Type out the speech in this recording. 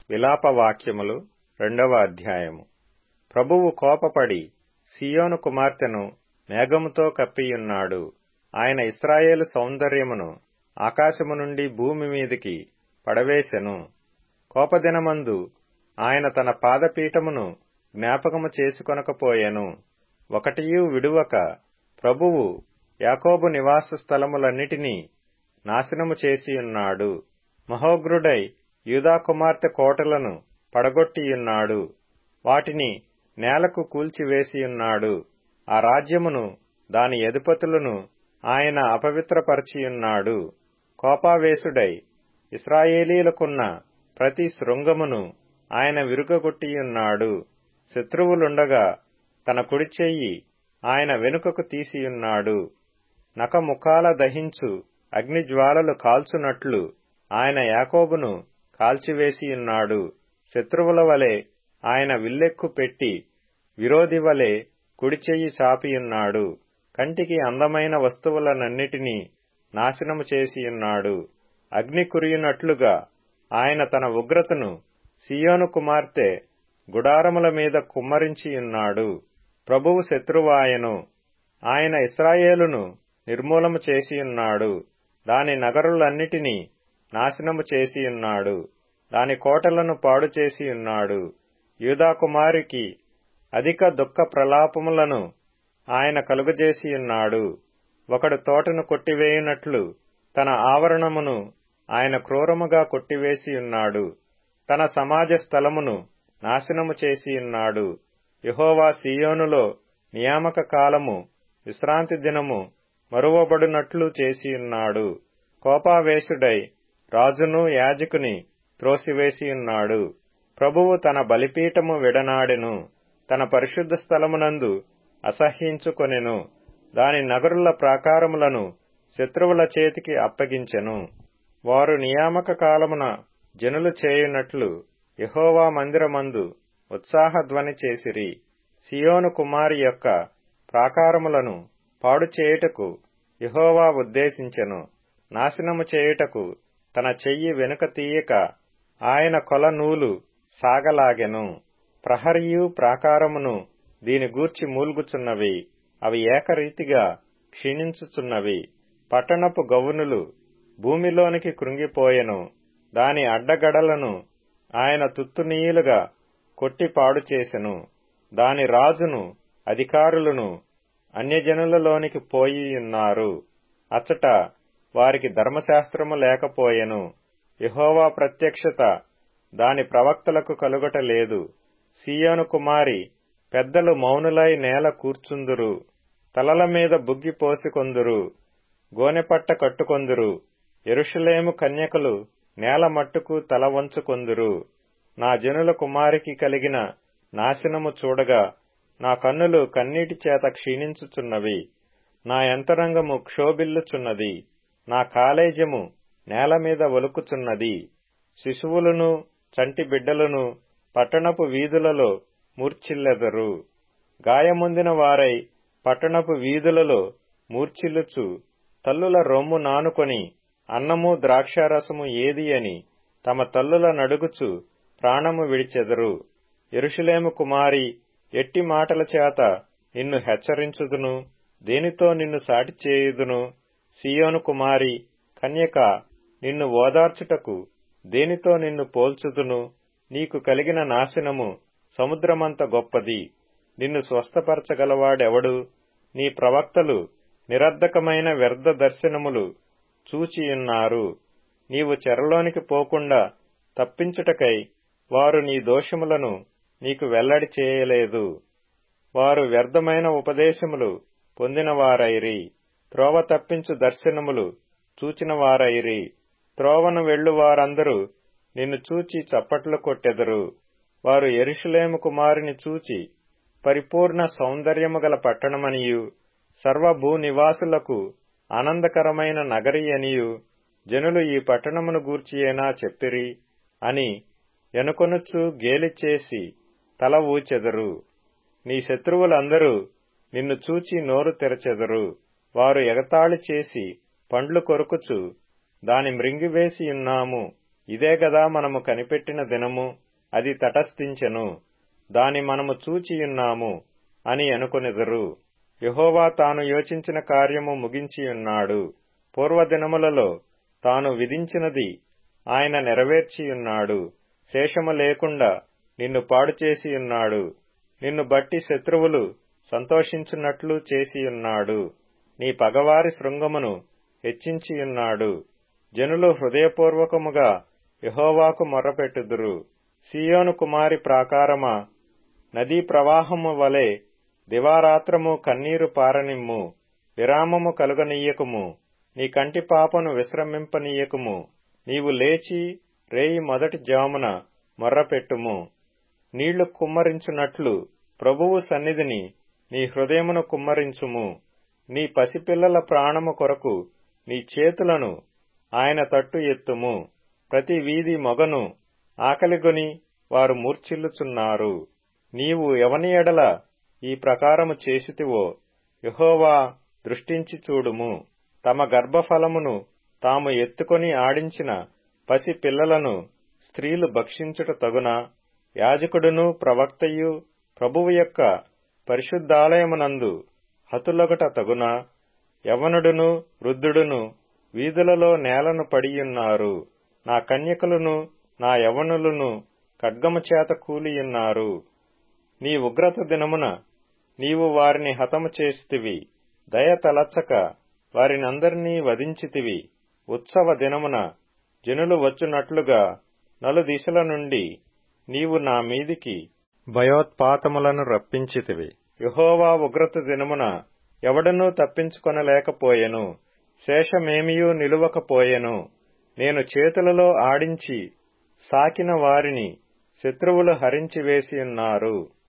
విలాప వాక్యములు రెండవ అధ్యాయము ప్రభువు కోపపడి సియోను కుమార్తెను మేఘముతో కప్పియున్నాడు ఆయన ఇస్రాయేలు సౌందర్యమును ఆకాశము నుండి భూమి మీదికి పడవేశెను కోపదినమందు ఆయన తన పాదపీఠమును జ్ఞాపకము చేసుకొనకపోయెను ఒకటియూ విడువక ప్రభువు యాకోబు నివాస స్థలములన్నిటినీ నాశనము చేసియున్నాడు మహోగ్రుడై యూదా కుమార్తె కోటలను పడగొట్టియున్నాడు వాటిని నేలకు కూల్చివేసియున్నాడు ఆ రాజ్యమును దాని అధిపతులను ఆయన అపవిత్రపరచియున్నాడు కోపావేశుడై ఇస్రాయేలీలకున్న ప్రతి శృంగమును ఆయన విరుగగొట్టియున్నాడు శత్రువులుండగా తన కుడి చెయ్యి ఆయన వెనుకకు తీసియున్నాడు నకముఖాల దహించు అగ్నిజ్వాలలు కాల్చునట్లు ఆయన యాకోబును కాల్చివేసియున్నాడు శత్రువుల వలె ఆయన విల్లెక్కు పెట్టి విరోధి వలె కుడిచెయ్యి చాపియున్నాడు కంటికి అందమైన వస్తువులనన్నిటినీ నాశనము చేసియున్నాడు అగ్ని కురియునట్లుగా ఆయన తన ఉగ్రతను సియోను కుమార్తె గుడారముల మీద కుమ్మరించియున్నాడు ప్రభువు శత్రువాయను ఆయన ఇస్రాయేలును నిర్మూలము చేసియున్నాడు దాని నగరులన్నిటినీ నాశనము చేసియున్నాడు దాని కోటలను పాడు చేసియున్నాడు యూదాకుమారికి అధిక దుఃఖ ప్రలాపములను ఆయన కలుగజేసియున్నాడు ఒకడు తోటను కొట్టివేయునట్లు తన ఆవరణమును ఆయన క్రూరముగా కొట్టివేసియున్నాడు తన సమాజ స్థలమును నాశనము చేసియున్నాడు యహోవా సియోనులో నియామక కాలము విశ్రాంతి దినము మరువబడినట్లు చేసియున్నాడు కోపావేశుడై రాజును యాజకుని త్రోసివేసియున్నాడు ప్రభువు తన బలిపీఠము విడనాడెను తన పరిశుద్ధ స్థలమునందు అసహ్యించుకొనెను దాని నగరుల ప్రాకారములను శత్రువుల చేతికి అప్పగించెను వారు నియామక కాలమున జనులు చేయునట్లు యహోవా మందిరమందు ఉత్సాహధ్వని చేసిరి సియోను కుమారి యొక్క ప్రాకారములను పాడు చేయుటకు యహోవా ఉద్దేశించెను నాశనము చేయుటకు తన చెయ్యి వెనుక తీయక ఆయన కొల నూలు సాగలాగెను ప్రహరియు ప్రాకారమును దీని గూర్చి మూల్గుచున్నవి అవి ఏకరీతిగా క్షీణించుచున్నవి పట్టణపు గవునులు భూమిలోనికి కృంగిపోయెను దాని అడ్డగడలను ఆయన తుత్తునీయులుగా కొట్టి పాడు చేసెను దాని రాజును అధికారులను అన్యజనులలోనికి పోయియున్నారు అచ్చట వారికి ధర్మశాస్త్రము లేకపోయెను యహోవా ప్రత్యక్షత దాని ప్రవక్తలకు కలుగట లేదు సీయోను కుమారి పెద్దలు మౌనులై నేల కూర్చుందురు తలల మీద బుగ్గి పోసికొందురు గోనెపట్ట కట్టుకొందురు ఎరుషలేము కన్యకలు నేల మట్టుకు తల వంచుకొందురు నా జనుల కుమారికి కలిగిన నాశనము చూడగా నా కన్నులు కన్నీటి చేత క్షీణించుచున్నవి నా యంతరంగము క్షోభిల్లుచున్నది నా కాలేజము నేల మీద ఒలుకుచున్నది శిశువులను చంటి బిడ్డలను పట్టణపు వీధులలో మూర్చిల్లెదరు గాయముందిన వారై పట్టణపు వీధులలో మూర్చిల్లుచు తల్లుల రొమ్ము నానుకొని అన్నము ద్రాక్షారసము ఏది అని తమ తల్లుల నడుగుచు ప్రాణము విడిచెదరు ఎరుషులేము కుమారి ఎట్టి మాటల చేత నిన్ను హెచ్చరించుదును దేనితో నిన్ను సాటి చేయుదును సియోను కుమారి కన్యక నిన్ను ఓదార్చుటకు దేనితో నిన్ను పోల్చుదును నీకు కలిగిన నాశనము సముద్రమంత గొప్పది నిన్ను స్వస్థపరచగలవాడెవడు నీ ప్రవక్తలు నిరర్ధకమైన వ్యర్థ దర్శనములు చూచియున్నారు నీవు చెరలోనికి పోకుండా తప్పించుటకై వారు నీ దోషములను నీకు వెల్లడి చేయలేదు వారు వ్యర్థమైన ఉపదేశములు పొందినవారైరి త్రోవ తప్పించు దర్శనములు చూచినవారైరి త్రోవను వెళ్ళు వారందరూ నిన్ను చూచి చప్పట్లు కొట్టెదరు వారు ఎరుషులేము కుమారుని చూచి పరిపూర్ణ సౌందర్యము గల పట్టణమనియు సర్వభూ నివాసులకు ఆనందకరమైన నగరి అనియు జనులు ఈ పట్టణమును గూర్చియేనా చెప్పిరి అని ఎనుకొనుచు గేలిచేసి తల ఊచెదరు నీ శత్రువులందరూ నిన్ను చూచి నోరు తెరచెదరు వారు ఎగతాళి చేసి పండ్లు కొరుకుచు దాని మృంగివేసియున్నాము ఇదే గదా మనము కనిపెట్టిన దినము అది తటస్థించెను దాని మనము చూచియున్నాము అని అనుకొనెదరు యహోవా తాను యోచించిన కార్యము ముగించియున్నాడు పూర్వదినములలో తాను విధించినది ఆయన నెరవేర్చియున్నాడు శేషము లేకుండా నిన్ను పాడు చేసియున్నాడు నిన్ను బట్టి శత్రువులు సంతోషించున్నట్లు చేసియున్నాడు నీ పగవారి శృంగమును హెచ్చించియున్నాడు జనులు హృదయపూర్వకముగా యహోవాకు మొర్రపెట్టుదురు సియోను కుమారి ప్రాకారమా నదీ ప్రవాహము వలె దివారాత్రము కన్నీరు పారనిమ్ము విరామము కలుగనీయకుము నీ కంటి పాపను విశ్రమింపనీయకుము నీవు లేచి రేయి మొదటి జామున మొర్రపెట్టుము నీళ్లు కుమ్మరించున్నట్లు ప్రభువు సన్నిధిని నీ హృదయమును కుమ్మరించుము నీ పసిపిల్లల ప్రాణము కొరకు నీ చేతులను ఆయన తట్టు ఎత్తుము ప్రతి వీధి మొగను ఆకలిగొని వారు మూర్ఛిల్లుచున్నారు నీవు ఎవని ఎడల ఈ ప్రకారము చేసితివో యహోవా దృష్టించి చూడుము తమ గర్భఫలమును తాము ఎత్తుకొని ఆడించిన పసి పిల్లలను స్త్రీలు భక్షించుట తగునా యాజకుడును ప్రవక్తయు ప్రభువు యొక్క పరిశుద్ధాలయమునందు హతులొగట తగునా యవనుడును వృద్ధుడును వీధులలో నేలను పడియున్నారు నా కన్యకలను నా యవనులను ఖడ్గము చేత కూలియున్నారు నీ ఉగ్రత దినమున నీవు వారిని హతము చేసితివి దయ తలచ్చక వారినందరినీ వధించితివి ఉత్సవ దినమున జనులు వచ్చునట్లుగా నలు దిశల నుండి నీవు నా మీదికి భయోత్పాతములను రప్పించితివి యహోవా ఉగ్రత దినమున ఎవడనూ తప్పించుకొనలేకపోయెను శేషమేమియూ నిలువకపోయెను నేను చేతులలో ఆడించి సాకిన వారిని శత్రువులు హరించివేసియున్నారు